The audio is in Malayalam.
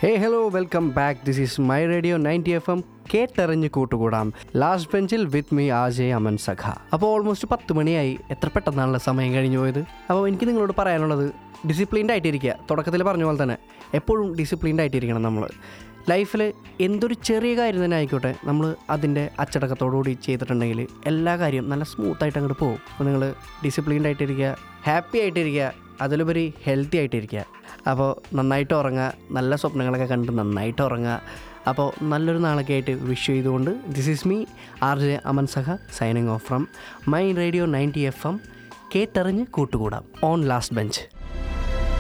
hey hello welcome back this is my radio ninety F M കേട്ടെറിഞ്ഞ് കൂട്ടുകൂടാം ലാസ്റ്റ് ബെഞ്ചിൽ വിത്ത് മീ ആജെ അമൻ സഖ അപ്പോൾ ഓൾമോസ്റ്റ് പത്ത് മണിയായി എത്ര പെട്ടെന്നാണല്ലോ സമയം കഴിഞ്ഞു പോയത് അപ്പോൾ എനിക്ക് നിങ്ങളോട് പറയാനുള്ളത് ഡിസിപ്ലിൻഡ് ആയിട്ടിരിക്കുക തുടക്കത്തിൽ പറഞ്ഞ പോലെ തന്നെ എപ്പോഴും ഡിസിപ്ലിൻഡ് ആയിട്ടിരിക്കണം നമ്മൾ ലൈഫിൽ എന്തൊരു ചെറിയ കാര്യം തന്നെ ആയിക്കോട്ടെ നമ്മൾ അതിൻ്റെ അച്ചടക്കത്തോടുകൂടി ചെയ്തിട്ടുണ്ടെങ്കിൽ എല്ലാ കാര്യവും നല്ല സ്മൂത്തായിട്ട് അങ്ങോട്ട് പോകും അപ്പോൾ നിങ്ങൾ ഡിസിപ്ലിൻഡ് ആയിട്ടിരിക്കുക ഹാപ്പി ആയിട്ടിരിക്കുക അതിലുപരി ഹെൽത്തി ആയിട്ടിരിക്കുക അപ്പോൾ നന്നായിട്ട് ഉറങ്ങുക നല്ല സ്വപ്നങ്ങളൊക്കെ കണ്ട് നന്നായിട്ട് ഉറങ്ങുക അപ്പോൾ നല്ലൊരു നാളൊക്കെ ആയിട്ട് വിഷ് ചെയ്തുകൊണ്ട് this is me R J Aman Saha signing off from my radio ninety F M കേട്ടെറിഞ്ഞ് കൂട്ടുകൂടാം ഓൺ ലാസ്റ്റ് ബെഞ്ച്